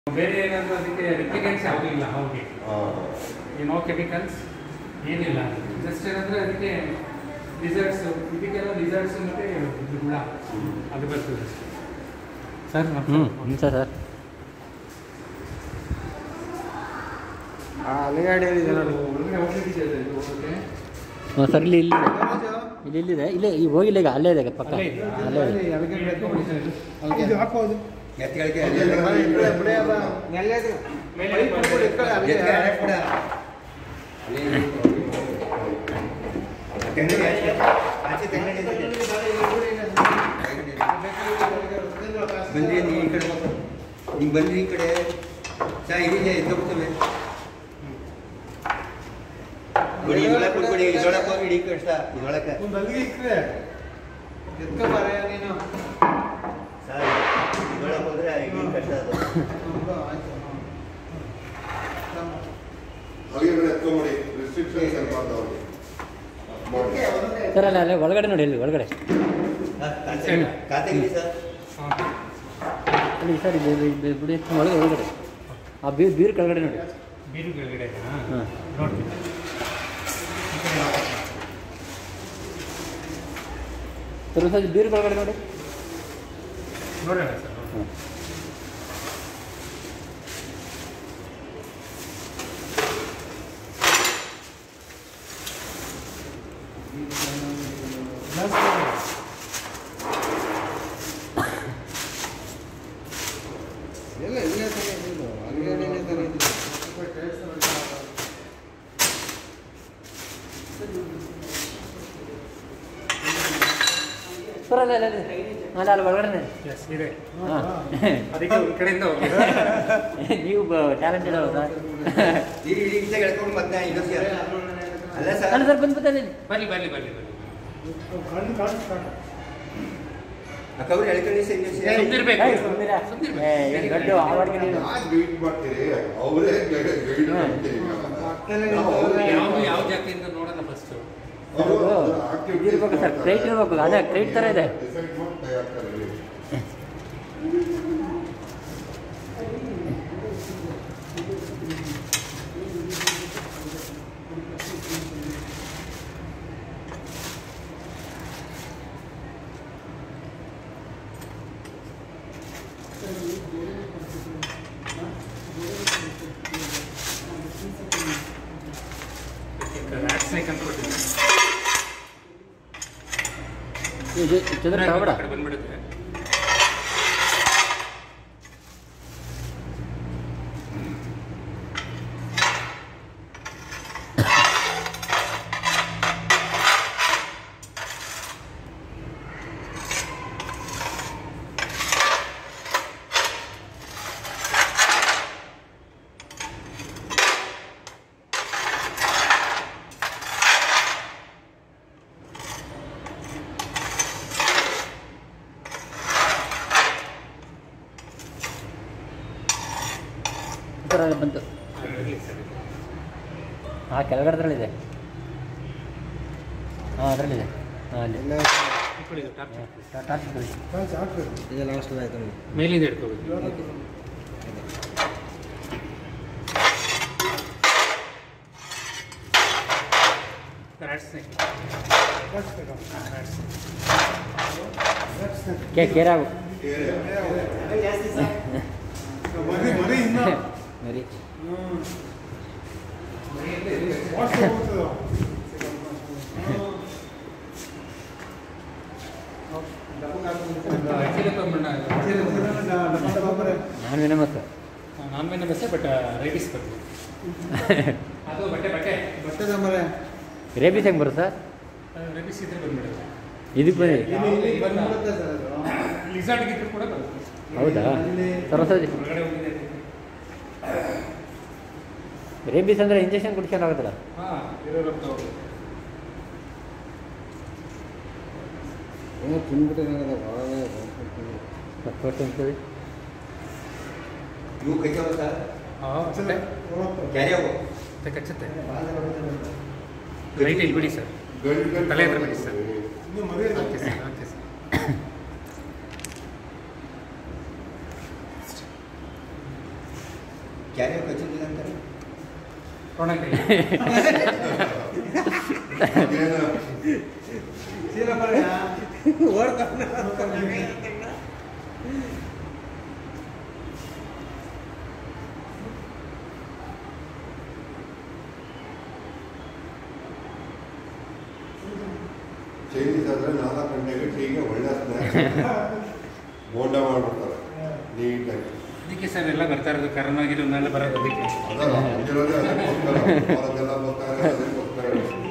ಬೇರೆ ಏನಾದರೂ ಅದಕ್ಕೆ ರಿಪ್ಲಿಕೆಂಟ್ಸ್ ಯಾವುದೂ ಇಲ್ಲ ಅವ್ರಿಗೆ ನೋ ಕೆಮಿಕಲ್ಸ್ ಏನಿಲ್ಲ ಜಸ್ಟ್ ಏನಂದರೆ ಅದಕ್ಕೆ ರಿಸಲ್ಟ್ಸ್ ಇದಕ್ಕೆಲ್ಲ ರಿಸಲ್ಟ್ಸ್ ಮತ್ತು ಇದು ಹುಳ ಅದು ಬರ್ತದೆ ಸರ್ ಹ್ಞೂ ಹ್ಞೂ ಸರ್ ಸರ್ ಅಲ್ಲಿಗಾಡಿ ಒಳಗಡೆ ಹೋಗ್ಲಿಕ್ಕೆ ಇದೆ ಇದು ಹೋಗೋಕ್ಕೆ ಹ್ಞೂ ಸರ್ ಇಲ್ಲಿ ಇಲ್ಲಿ ಇಲ್ಲಿ ಇಲ್ಲಿದೆ ಇಲ್ಲೇ ಈ ಹೋಗಿಲ್ಲ ಈಗ ಅಲ್ಲೇ ಇದೆ ಪಕ್ಕ ಅಲ್ಲೇ ಇದೆಯಾ? ಅಲ್ಲೇ ಇದೆ ಇದು ಹಾಕೋದು ಎತ್ತುಗಳಿಗೆ ಮೇಲೆ ಬಂದ್ರಿ ನೀ ಈ ಕಡೆ ಹೋಗು. ಹಿಂಗ್ ಬಂದ್ರಿ ಈ ಕಡೆ ಚಾ ಇದಿದೆ ಎದ್ದೋಗ್ತವೆ ನೋಡಿ ಇದ್ರೊಳಗೆ ಕುತ್ಕೊಳ್ಳಿ ಇದ್ರೊಳಗೆ ಹೋಗಿ ಇಡೀ ಕಷ್ಟ ಇದ್ರೊಳಗೆ ಒಂದು ಅಲ್ಲಿಗೆ ಇಕ್ಕರೆ ಎತ್ಕೊಬಾರ ನೀನು ಸರ್ ಇದ್ರೊಳಗೆ ಹೋದ್ರೆ ಇಡೀ ಕಷ್ಟ ಅದು ಹೊರಗಡೆ ಎತ್ಕೊಂಬಿಡಿ ರಿಸ್ಟ್ರಿಕ್ಷನ್ಸ್ ಇರಬಾರ್ದು ಅವ್ರಿಗೆ ಮಾಡಿ ಸರ್ ಅಲ್ಲ ಅಲ್ಲೇ ಒಳಗಡೆ ನೋಡಿ ಇಲ್ಲಿ ಒಳಗಡೆ ಹಾ, ಖಾತೆ- ಖಾತೆಗಿರಿ ಸರ್ ಅಲ್ಲಿ ಸರ್ ಇದು ಇದು ಬಿಡಿ ಒಳಗೆ ಒಳಗಡೆ ಆ ಬೀರ್ ಬೀರ್ ಕೆಳಗಡೆ ನೋಡಿ ಬೀರು ಕೆಳಗಡೆ ಹಾಂ ನೋಡ್ತೀನಿ ಸರ್ ಸರ್ ಬೀರ್ ಕೆಳಗಡೆ ನೋಡಿ ನೋಡೋಣ ಸರ್ ಹ್ಞೂ ಎಲ್ಲ ಇಲ್ಲೇ ತಾನೇ ಇದ್ದಿದ್ದು ಅಲ್ಲಿಗಾಡಿನೇ ತಾನೇ ಇದ್ದಿದ್ದು ಸರ್ ಅಲ್ಲ ಅಲ್ಲ ಅಲ್ಲ ಅಲ್ಲ ಅಲ್ಲಿ ಒಳಗಡೆ ಎಸ್ ಇದೆ ಹಾಂ ಅದಕ್ಕೆ ಒಂದು ಕಡೆಯಿಂದ ಹೋಗಿ ನೀವು ಟ್ಯಾಲೆಂಟೆಡ್ ಅಲ್ಲ ಸರ್ ಈ ಇಡೀ ಇಷ್ಟ ಎಳ್ಕೊಂಡು ಮತ್ತೆ ಇನ್ನೊಂದು ಸೇರಿ. ಅಲ್ಲ ಸರ್ ಅಲ್ಲ ಸರ್ ಬಂದು ಬರ್ತಾನೆ ಬರಲಿ ಬರಲಿ ಬರಲಿ ಬರಲಿ ಆ ಕವ್ರು ಎಳ್ಕೊಂಡು ಸರಿ ಇನ್ನೊಂದು ಸೇರಿ. ಸುಮ್ನಿರ್ಬೇಕು. ಏಯ್, ಸುಮ್ನಿರ. ಸುಮ್ನಿರ್ಬೇಕು. ಏ, ಏನ್ ದೊಡ್ಡ ಆವಾಡ್ಗೆ ನೀನು. ಯಾಕೆ ಗೈಡ್ ಮಾಡ್ತೀರಿ ಅವರೇ ಗೈಡ್ ಮಾಡ್ತೀರಿ ಯಾವುದು ಯಾವ ಜಾತಿಯಿಂದ ನೋಡೋಣ ಫಸ್ಟ್ ಇದು ಇರ್ಬೇಕು ಸರ್ ಕ್ರೈಟ್ ಇರ್ಬೇಕು ಅದೇ ಕ್ರೈಟ್ ಥರ ಇದೆ ಡಿಸೈಡ್ ಮಾಡಿ ತಯಾರ್ತಾರೆ ರ್ಯಾಟ್ ಸ್ನೇಕ್ ಅಂತ ಕೊಟ್ಟಿದ್ದೀನಿ ಇದು ಚಂದ್ರ ತಗೊಬೇಡ ಆ ಕಡೆ ಬಂದ್ಬಿಡುತ್ತೆ ಸರ್ ಅಲ್ಲಿ ಬಂತು ಇರ್ಲಿ ಸರ್ ಹಾಂ ಕೆಳಗಡೆದ್ರಲ್ಲಿದೆ ಹಾಂ ಅದರಲ್ಲಿದೆ ಹಾಂ ಅಲ್ಲಿ ಎಲ್ಲ ಇಟ್ಕೊಳ್ಳಿ ಇದು ಟಾರ್ಚ್. ಹಾಂ ಟಾರ್ಚ್ ಇದ್ರಲ್ಲಿ. ಇದು ಲಾಸ್ಟ್ ಆಯ್ತು ನೋಡಿ ಮೇಲಿಂದ ಇಟ್ಕೋಬೇಕು ರ್ಯಾಟ್ ಸ್ನೇಕ್ ರ್ಯಾಟ್ ಸ್ನೇಕ್ ಕೇ ಕೇರಾಗು ಮರಿ ಮರಿ ಇನ್ನ ಮರಿ ಆ್ಯಕ್ಚುಲಿ ತೊಗೊಂಡ್ಬಣ್ಣ ನಾನು ವಿನಮತ್ ನಾನ್ ಮೇನ ಬಸ್ಸೆ ಬಟ್ ರೈಟಿಸ್ ಬರ್ತದೆ ಅದು ಬಟ್ಟೆ ಬಟ್ಟೆ ಬಟ್ಟೆದ ಮರೆ ರೇಬಿಸ್ ಹೆಂಗೆ ಬರುತ್ತೆ ಸರ್ ರೈಟಿಸ್ ಇದ್ರೆ ಬಂದ್ಬಿಡುತ್ತೆ ಇದಕ್ಕೆ ಬನ್ನಿ ಲಿಸಾರ್ಡ್ ಇದ್ರೆ ಕೂಡ ಬರುತ್ತೆ ಹೌದಾ ಸರಸ್ವತಿ ಹೊರಗಡೆ ಹೋಗಿದೆ ರೇಬಿಸ್ ಅಂದರೆ ಇಂಜೆಕ್ಷನ್ ಕುಡ್ಕೊಂಡು ಆಗುತ್ತಲ್ಲ ಹಾಂ ಇರೋರು ಏನೋ ತಿಂದ್ಬಿಟ್ಟಿರೋದ ಭಾಳ ಫಸ್ಟ್ ಅಂತೇಳಿ ಇವು ಕೈತಾವ ಸರ್ ಹಾಂ ಬಟ್ಟೆ ಕ್ಯಾರಿ ಅವು ಮತ್ತೆ ಕಚ್ಚುತ್ತೆ ರೈಟ್ ಇಲ್ಲಿ ಬಿಡಿ ಸರ್ ಗಂಟು ತಲೆ ಹತ್ರ ಬಿಡಿ ಸರ್ ಇನ್ನು ಮರಿ okay sir okay sir carrier ಕಚ್ಚಿಲ್ಲ ಅಂತಾರೆ ಒಣಕೈ ಅದೇನು ಸೀರಾ ಬರೆಯ ಓಡ್ತಾನೆ ಚೈನೀಸ್ ಆದರೆ ನಾಲ್ಕು ಗಂಟೆಗೆ ಟೀಗೆ ಒಳ್ಳೆ ಸ್ನ್ಯಾಕ್ಸ್ ಬೋಂಡ ಮಾಡ್ಬಿಡ್ತಾರೆ ನೀಟಾಗಿ ಅದಕ್ಕೆ ಸರ್ ಎಲ್ಲ ಬರ್ತಾ ಇರೋದು ಕರೋನಾ ಗಿರೋನೆಲ್ಲ ಬರೋದು ಅದಕ್ಕೆ ಅದಲ್ಲ ಮುಂಚಿರೋದೇ ಅದಕ್ಕೋಸ್ಕರ ಅವರೆಲ್ಲ ಬರ್ತಾರೆ ಅದಕ್ಕೋಸ್ಕರ